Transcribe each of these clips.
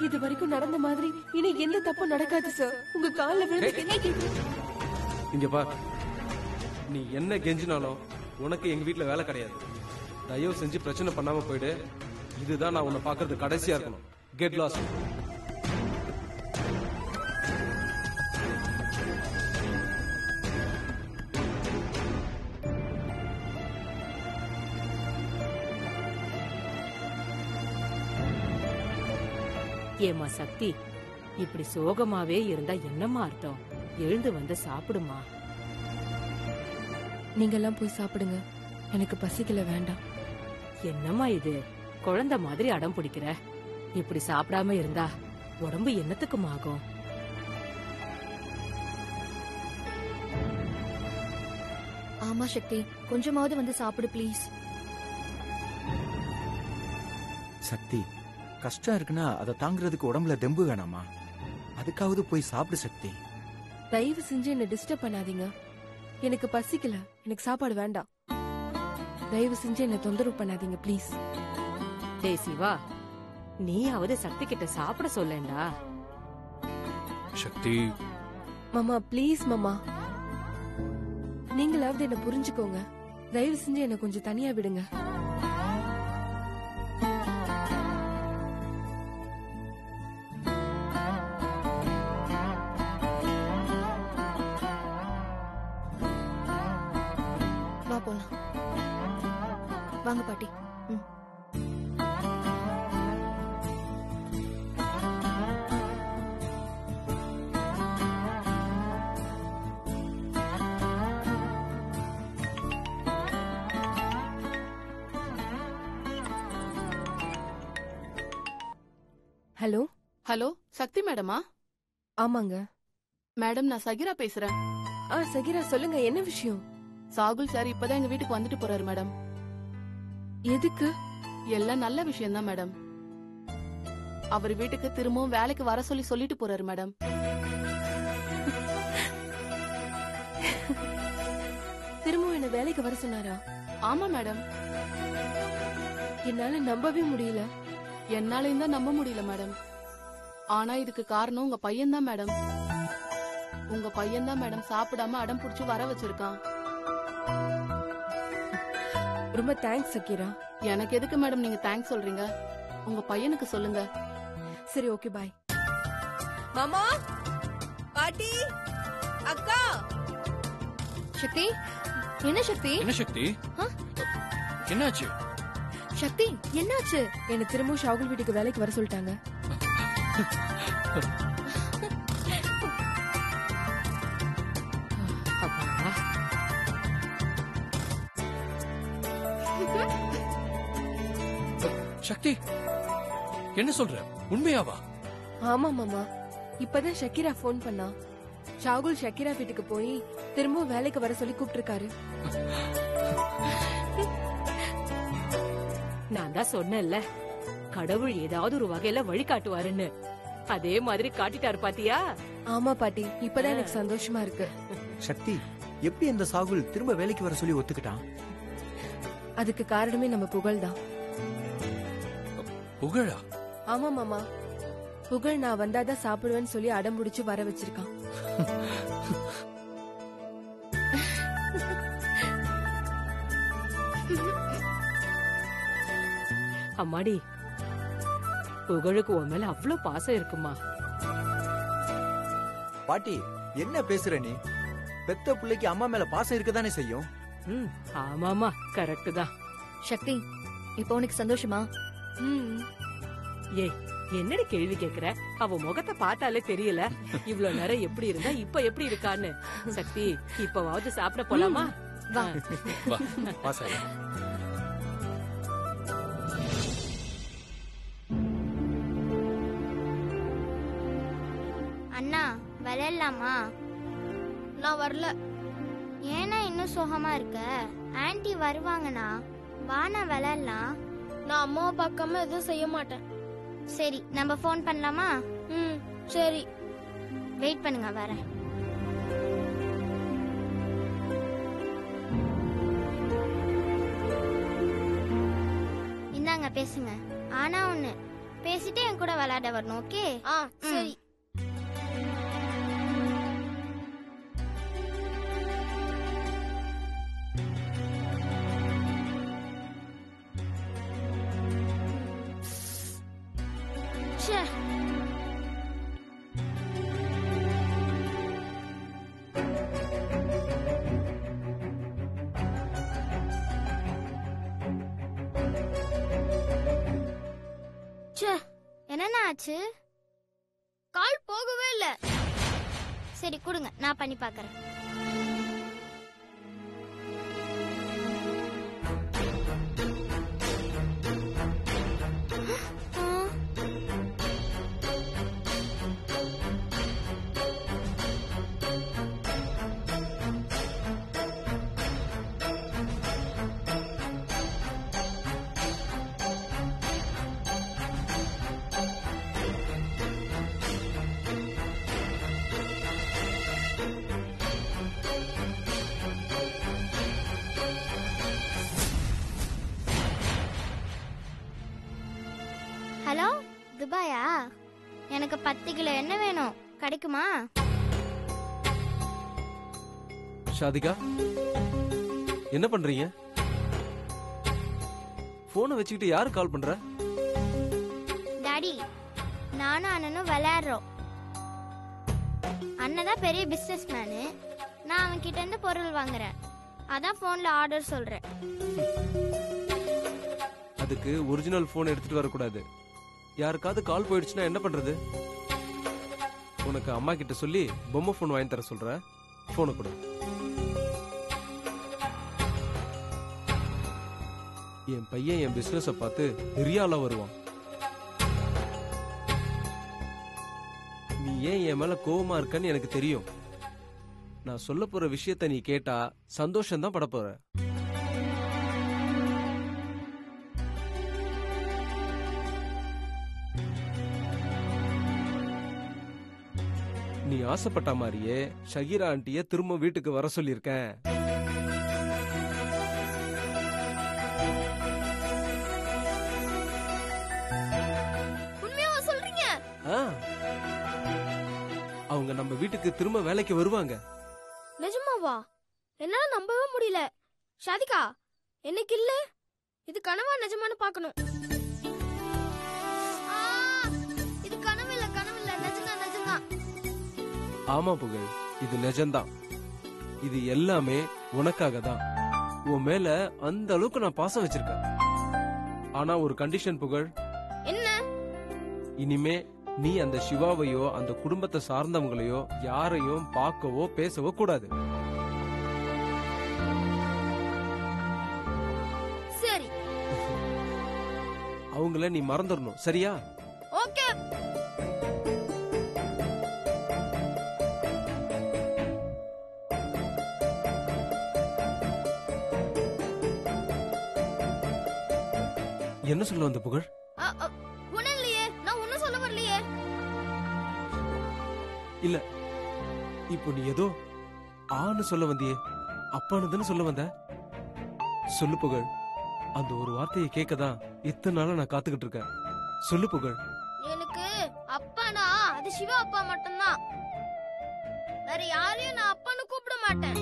இது வரைக்கும் நடந்த மாதிரி இனி எந்த தப்பும் நடக்காது சார் உங்க கால்ல விழுந்து கெஞ்சி கேக்குறேன். இங்க பார் நீ என்ன கெஞ்சினாலும் உனக்கு எங்க வீட்ல வேலை கிடையாது தயவு செஞ்சு பிரச்சனை பண்ணாம போயிடு இதுதான் நான் உன்னை பாக்குறது கடைசியா இருக்கணும் கெட் லாஸ் ஏமா சக்தி இப்படி சோகமாவே இருந்தா என்னம்மா அர்த்தம் எழுந்து வந்து சாப்பிடுமா நீங்க எல்லாம் போய் சாப்பிடுங்க எனக்கு பசிக்கல வேண்டாம் என்னம்மா இது குழந்தை மாதிரி அடம் பிடிக்கிற இப்படி சாப்பிடாம இருந்தா உடம்பு என்னத்துக்கும் ஆகும் ஆமா சக்தி கொஞ்சமாவது வந்து சாப்பிடு ப்ளீஸ் சக்தி கஷ்டம் இருக்குன்னா அதை தாங்குறதுக்கு உடம்புல தெம்பு வேணாமா அதுக்காவது போய் சாப்பிடு சக்தி தயவு செஞ்சு என்ன டிஸ்டர்ப் பண்ணாதீங்க எனக்கு பசிக்கல எனக்கு சாப்பாடு வேண்டாம் தயவு செஞ்சு என்ன தொந்தரவு பண்ணாதீங்க ப்ளீஸ் டேய் சிவா நீயாவது சக்தி கிட்ட சாப்பிட சொல்லேன்டா சக்தி மாமா ப்ளீஸ் மாமா நீங்களாவது என்ன புரிஞ்சுக்கோங்க தயவு செஞ்சு என்ன கொஞ்சம் தனியா விடுங்க வா போலாம் வாங்க பாட்டி ம். ஹலோ ஹலோ சக்தி மேடமா ஆமாங்க மேடம் நான் சகிரா பேசுறேன் ஆ சகிரா சொல்லுங்க என்ன விஷயம் சாகுல் சார் இப்பதான் எங்க வீட்டுக்கு வந்துட்டு போறாரு மேடம் எதுக்கு எல்லாம் நல்ல விஷயம் தான் மேடம் அவர் வீட்டுக்கு திரும்பவும் வேலைக்கு வர சொல்லி சொல்லிட்டு போறாரு மேடம் திரும்பவும் என்ன வேலைக்கு வர சொன்னாரா ஆமா மேடம் என்னால நம்பவே முடியல என்னாலையும் தான் நம்ப முடியல மேடம் ஆனா இதுக்கு காரணம் உங்க பையன் தான் மேடம் உங்க பையன் தான் மேடம் சாப்பிடாம அடம் புடிச்சு வர வச்சிருக்கான் ரொம்ப தேங்க்ஸ் சக்கீரா எனக்கு எதுக்கு மேடம் நீங்க தேங்க்ஸ் சொல்றீங்க உங்க பையனுக்கு சொல்லுங்க சரி ஓகே பாய் மாமா பாட்டி அக்கா சக்தி என்ன சக்தி என்ன சக்தி ஆ? என்னாச்சு சக்தி என்னாச்சு என்ன திரும்பவும் ஷாகுல் வீட்டுக்கு வேலைக்கு வர சொல்லிட்டாங்க அப்பாடா. சக்தி என்ன சொல்ற உண்மையாவா ஆமா மாமா இப்பதான் ஷக்கீரா ஃபோன் பண்ணா ஷாகுல் ஷக்கீரா வீட்டுக்கு போய் திரும்பவும் வேலைக்கு வர சொல்லி கூப்பிட்டிருக்காரு நான் தான் சொன்னேன்ல கடவுள் ஏதாவது ஒரு வகையில வழி காட்டுவாருன்னு அதே மாதிரி காட்டிட்டாரு பாத்தியா ஆமா பாட்டி இப்பதான் எனக்கு சந்தோஷமா இருக்கு சக்தி எப்படி அந்த சாகுல் திரும்ப வேலைக்கு வர சொல்லி ஒத்துக்கிட்டான் அதுக்கு காரணமே நம்ம புகழ் தான் புகழா ஆமா மாமா புகழ் நான் வந்தாதான் சாப்பிடுவேன்னு சொல்லி அடம் பிடிச்சு வர வச்சிருக்கான் அம்மாடி புகழுக்கு உன் மேல அவ்வளவு பாசம் இருக்குமா பாட்டி என்ன பேசுற நீ பெத்த பிள்ளைக்கு அம்மா மேல பாசம் இருக்கதானே செய்யும் ம் ஆமாமா கரெக்ட் தான் சக்தி இப்போ உனக்கு சந்தோஷமா ம் ஏய் என்னடி கேள்வி கேக்குற அவ முகத்தை பார்த்தாலே தெரியல இவ்ளோ நேரம் எப்படி இருந்தா இப்ப எப்படி இருக்கான்னு சக்தி இப்பவாவது சாப்பிட போலாமா வா வா பாசம் அண்ணா விளையாடலாமா நான் வரல ஏன்னா இன்னும் சோகமா இருக்க ஆன்ட்டி வருவாங்கண்ணா வாண்ணா விளையாடலாம் நான் அம்மாவை பார்க்காம எதுவும் செய்ய மாட்டேன் சரி நம்ம ஃபோன் பண்ணலாமா ம் சரி வெயிட் பண்ணுங்க வரேன் இந்தாங்க பேசுங்க ஆனா ஒண்ணு பேசிட்டு என் கூட விளையாட வரணும் ஓகே ஆ சரி ச்சே ச்சே என்னண்ணா ஆச்சு கால் போகவே இல்ல சரி கொடுங்க நான் பண்ணி பார்க்கறேன் ஆ. ஹலோ துபாயா எனக்கு பத்து கிலோ எண்ணெய் வேணும் கிடைக்குமா ஷாதிகா என்ன பண்றீங்க போனை வச்சுக்கிட்டு யாரு கால் பண்ற டாடி நானும் அண்ணனும் விளையாடுறோம் அண்ணன் தான் பெரிய பிசினஸ் மேனு நான் அவன் கிட்ட இருந்து பொருள் வாங்குறேன் அதான் போன்ல ஆர்டர் சொல்றேன் அதுக்கு ஒரிஜினல் போன் எடுத்துட்டு வரக்கூடாது யாருக்காவது கால் போயிடுச்சுன்னா என்ன பண்றது உனக்கு அம்மா கிட்ட சொல்லி பொம்மை போன் வாங்கி தர சொல்ற போனை கொடு என் பையன் என் பிசினஸ பார்த்து பெரிய ஆளா வருவான் நீ ஏன் என் மேல கோவமா இருக்கன்னு எனக்கு தெரியும் நான் சொல்ல போற விஷயத்த நீ கேட்டா சந்தோஷம் தான் பட போற நீ ஆசைப்பட்ட மாதிரியே ஷகீரா ஆண்டிய திரும்ப வீட்டுக்கு வர சொல்லியிருக்கேன் உண்மையாவா சொல்றீங்க ஆ. அவங்க நம்ம வீட்டுக்கு திரும்ப வேலைக்கு வருவாங்க நிஜமாவா என்னால நம்பவே முடியல ஷாதிகா என்னைக்கு இல்ல இது கனவா நிஜமானு பார்க்கணும் ஆ, இது கனவு இல்ல கனவு இல்ல நிஜம்தான் நிஜம்தான் ஆமா புகழ் இது நிஜம்தான் இது எல்லாமே உனக்காக தான் உன் மேல அந்த அளவுக்கு நான் பாசம் வச்சிருக்கேன் ஆனா ஒரு கண்டிஷன் புகழ் என்ன இனிமே நீ அந்த சிவாவையோ அந்த குடும்பத்தை சார்ந்தவங்களையோ யாரையும் பார்க்கவோ பேசவோ கூடாது சரி அவங்கள நீ மறந்துடணும் சரியா ஓகே என்ன சொல்ல வந்த புகழ் ஒண்ணும் இல்லையே நான் ஒண்ணும் சொல்ல வரலையே இல்ல இப்போ நீ ஏதோ ஆன்னு சொல்ல வந்தியே அப்பானதுன்னு சொல்ல வந்த சொல்லு புகழ் அந்த ஒரு வார்த்தையை கேட்கதான் இத்தனை நாளா நான் காத்துக்கிட்டு இருக்கேன் சொல்லு புகழ் எனக்கு அப்பானா அது சிவா அப்பா மட்டும்தான் வேற யாரையும் நான் அப்பான்னு கூப்பிட மாட்டேன்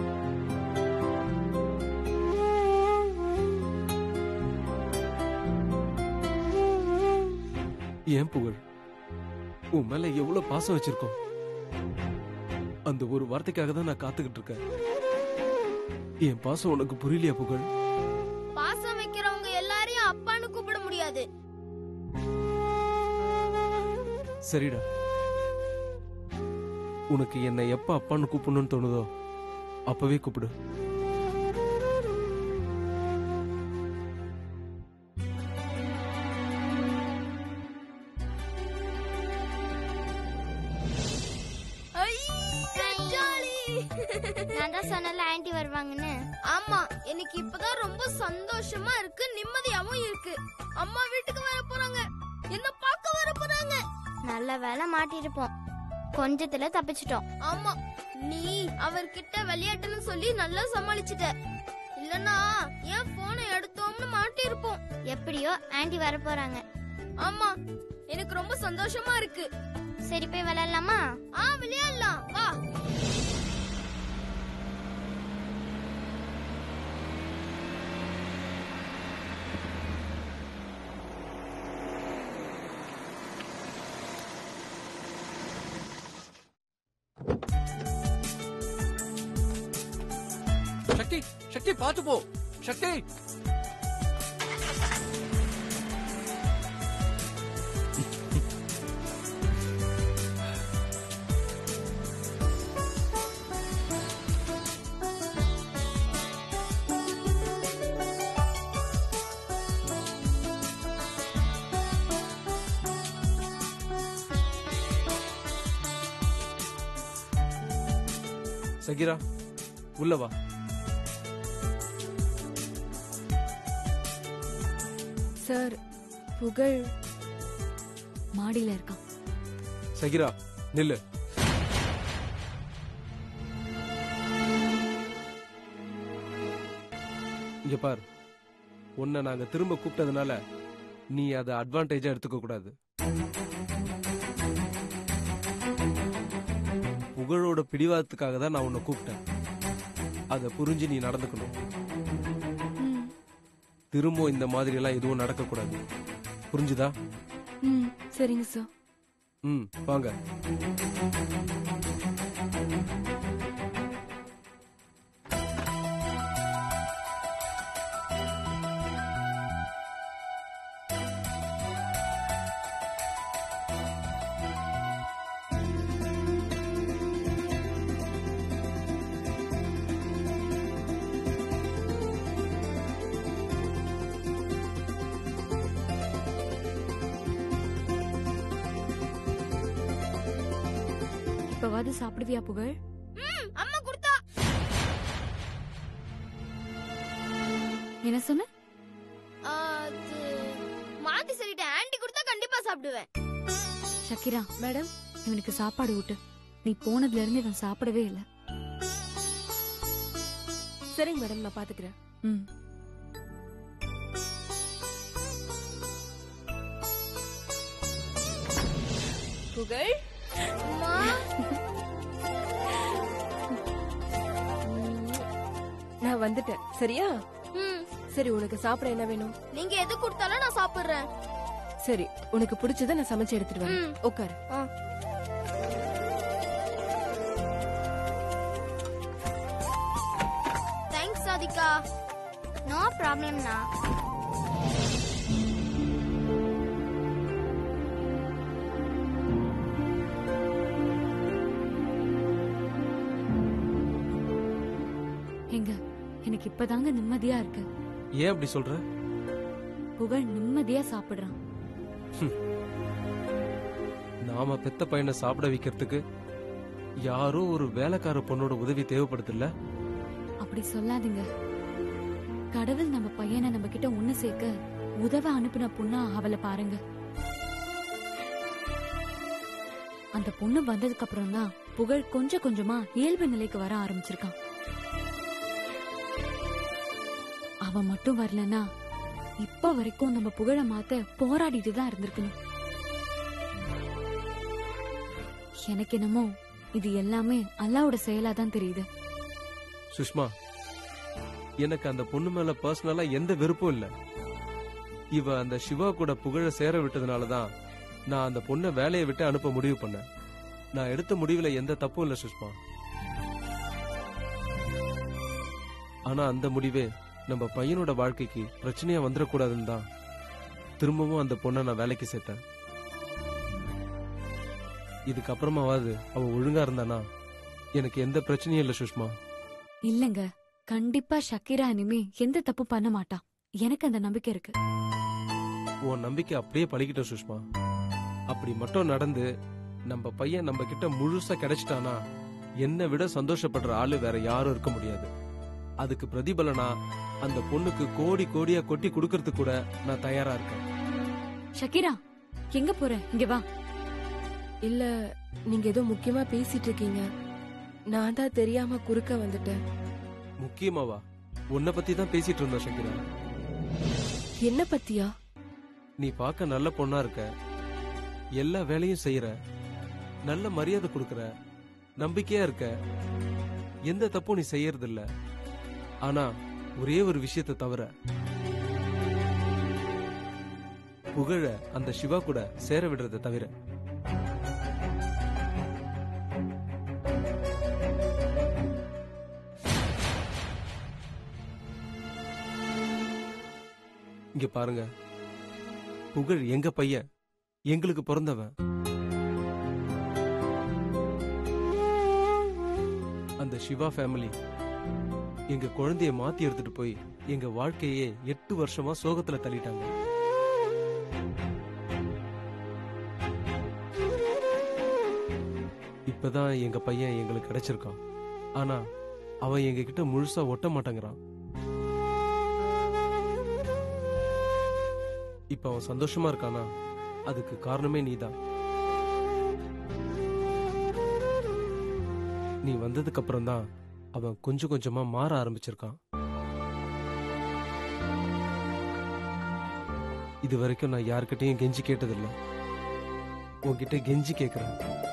ஏன் புகழ் உன் மேல எவ்வளவு பாசம் வச்சிருக்கோம் அந்த ஒரு வார்த்தைக்காக தான் நான் காத்துக்கிட்டு இருக்கேன் என் பாசம் உனக்கு புரியலையா புகழ் பாசம் வைக்கிறவங்க எல்லாரையும் அப்பான்னு கூப்பிட முடியாது சரிடா உனக்கு என்னை எப்ப அப்பான்னு கூப்பிடணும்னு தோணுதோ அப்பவே கூப்பிடு நான் தான் சொன்னல ஆன்ட்டி வருவாங்கன்னு ஆமா எனக்கு இப்பதான் ரொம்ப சந்தோஷமா இருக்கு நிம்மதியாவும் இருக்கு அம்மா வீட்டுக்கு வர போறாங்க என்ன பார்க்க வர போறாங்க நல்ல வேலை மாட்டிருப்போம் கொஞ்சத்துல தப்பிச்சிட்டோம் ஆமா நீ அவர்கிட்ட விளையாட்டுன்னு சொல்லி நல்லா சமாளிச்சிட்ட இல்லனா ஏன் போனை எடுத்தோம்னு மாட்டிருப்போம் எப்படியோ ஆன்ட்டி வர போறாங்க ஆமா எனக்கு ரொம்ப சந்தோஷமா இருக்கு சரி போய் விளையாடலாமா ஆ விளையாடலாம் வா சக்தி சக்தி பாத்து போ சக்தி சகிரா உள்ள வா சார் புகழ் மாடியில இருக்கான் சகிரா நில்லு இங்க பார் உன்னை நாங்க திரும்ப கூப்பிட்டதுனால நீ அதை அட்வான்டேஜா எடுத்துக்க கூடாது புகழோட பிடிவாதத்துக்காக தான் நான் உன்னை கூப்பிட்டேன் அதை புரிஞ்சு நீ நடந்துக்கணும் ம், திரும்ப இந்த மாதிரி எல்லாம் எதுவும் நடக்கக்கூடாது புரிஞ்சுதா ம் சரிங்க சார் ம் வாங்க இப்பவாது சாப்பிடுவியா புகழ் ம் அம்மா கொடுத்தா என்ன சொன்ன அது மாத்தி சொல்லிட்டேன் ஆன்ட்டி கொடுத்தா கண்டிப்பா சாப்பிடுவேன் ஷக்கிரா மேடம் இவனுக்கு சாப்பாடு ஊட்டு நீ போனதுல இருந்து இவன் சாப்பிடவே இல்ல சரிங்க மேடம் நான் பாத்துக்கிறேன் ம் புகழ் அம்மா நான் வந்துட்டேன் சரியா ம் சரி உனக்கு சாப்பிட என்ன வேணும் நீங்க எது கொடுத்தாலும் நான் சாப்பிடுறேன் சரி உனக்கு பிடிச்சத நான் சமைச்சு எடுத்துட்டு வரேன் ம். உட்காரு தேங்க்ஸ் சாதிகா நோ ப்ராப்ளம்னா எங்க எனக்கு இப்பதாங்க நிம்மதியா இருக்கு ஏன் அப்படி சொல்ற புகழ் நிம்மதியா சாப்பிடுறான் நாம பெத்த பையனை சாப்பிட வைக்கிறதுக்கு யாரோ ஒரு வேலைக்கார பொண்ணோட உதவி தேவைப்படுதுல்ல அப்படி சொல்லாதீங்க கடவுள் நம்ம பையனை நம்ம கிட்ட ஒண்ணு சேர்க்க உதவ அனுப்பின பொண்ணா அவளை பாருங்க அந்த பொண்ணு வந்ததுக்கு அப்புறம் தான் புகழ் கொஞ்சம் கொஞ்சமா இயல்பு நிலைக்கு வர ஆரம்பிச்சிருக்கான் அவ மட்டும் வரலனா இப்ப வரைக்கும் நம்ம புகழ மாத்த போராடிட்டு தான் இருந்திருக்கணும் எனக்கு என்னமோ இது எல்லாமே அல்லாவோட செயலா தான் தெரியுது சுஷ்மா எனக்கு அந்த பொண்ணு மேல பர்சனலா எந்த வெறுப்பும் இல்ல இவ அந்த சிவா கூட புகழ சேர விட்டதுனாலதான் நான் அந்த பொண்ணை வேலையை விட்டு அனுப்ப முடிவு பண்ணேன் நான் எடுத்த முடிவுல எந்த தப்பும் இல்ல சுஷ்மா ஆனா அந்த முடிவே நம்ம பையனோட வாழ்க்கைக்கு பிரச்சனையா வந்துடக்கூடாதுன்னு தான் திரும்பவும் அந்த பொண்ணை நான் வேலைக்கு சேர்த்தேன் இதுக்கப்புறமாவது அவ ஒழுங்கா இருந்தானா எனக்கு எந்த பிரச்சனையும் இல்ல சுஷ்மா இல்லங்க கண்டிப்பா ஷக்கீரா இனிமே எந்த தப்பு பண்ண மாட்டா எனக்கு அந்த நம்பிக்கை இருக்கு உன் நம்பிக்கை அப்படியே பழிக்கிட்டோம் சுஷ்மா அப்படி மட்டும் நடந்து நம்ம பையன் நம்ம கிட்ட முழுசா கிடைச்சிட்டானா என்னை விட சந்தோஷப்படுற ஆளு வேற யாரும் இருக்க முடியாது அதுக்கு பிரதிபலனா அந்த பொண்ணுக்கு கோடி கோடியா கொட்டி கொடுக்கறதுக்கு கூட நான் தயாரா இருக்கேன் ஷக்கீரா எங்க போற இங்க வா இல்ல நீங்க ஏதோ முக்கியமா பேசிட்டு இருக்கீங்க நான் தான் தெரியாம குறுக்க வந்துட்டேன் முக்கியமாவா உன்னை பத்தி தான் பேசிட்டு இருந்தோம் சங்கிரா என்ன பத்தியா நீ பார்க்க நல்ல பொண்ணா இருக்க எல்லா வேலையும் செய்யற நல்ல மரியாதை கொடுக்கற நம்பிக்கையா இருக்க எந்த தப்பும் நீ செய்யறது இல்ல ஆனா ஒரே ஒரு விஷயத்தை தவிர புகழ அந்த சிவா கூட சேர விடுறதை தவிர இங்க பாருங்க புகழ் எங்க பையன் எங்களுக்கு பிறந்தவன் அந்த சிவா ஃபேமிலி எங்க குழந்தைய மாத்தி எடுத்துட்டு போய் எங்க வாழ்க்கையே எட்டு வருஷமா சோகத்துல தள்ளிட்டாங்க இப்பதான் எங்க பையன் எங்களுக்கு கிடைச்சிருக்கான் ஆனா அவன் எங்க கிட்ட முழுசா ஒட்ட மாட்டேங்கிறான் இப்ப அவன் சந்தோஷமா இருக்கானா அதுக்கு காரணமே நீதான் நீ வந்ததுக்கு அப்புறம் தான் அவன் கொஞ்சம் கொஞ்சமா மாற ஆரம்பிச்சிருக்கான் இது வரைக்கும் நான் யார்கிட்டயும் கெஞ்சி கேட்டதில்ல உன்கிட்ட கெஞ்சி கேக்குறேன்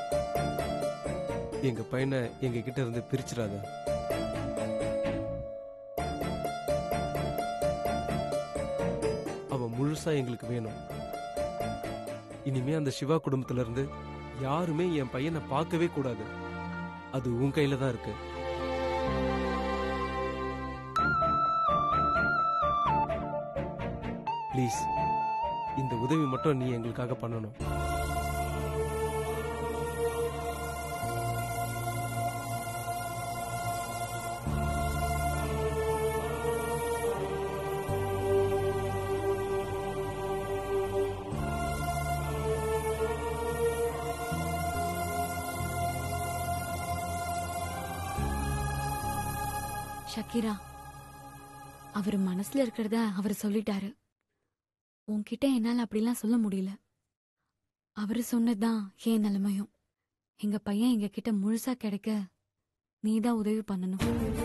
எங்க பையனை எங்க கிட்ட இருந்து பிரிச்சிடாத அவன் முழுசா எங்களுக்கு வேணும் இனிமே அந்த சிவா குடும்பத்துல இருந்து யாருமே என் பையனை பார்க்கவே கூடாது அது உன் கையில தான் இருக்கு ப்ளீஸ் இந்த உதவி மட்டும் நீ எங்களுக்காக பண்ணணும் ஷக்கீரா அவர் மனசுல இருக்கிறத அவர் சொல்லிட்டாரு உன்கிட்ட என்னால அப்படிலாம் சொல்ல முடியல அவரு சொன்னதுதான் ஏன் நிலைமையும் எங்க பையன் எங்க கிட்ட முழுசா கிடைக்க நீதான் உதவி பண்ணணும்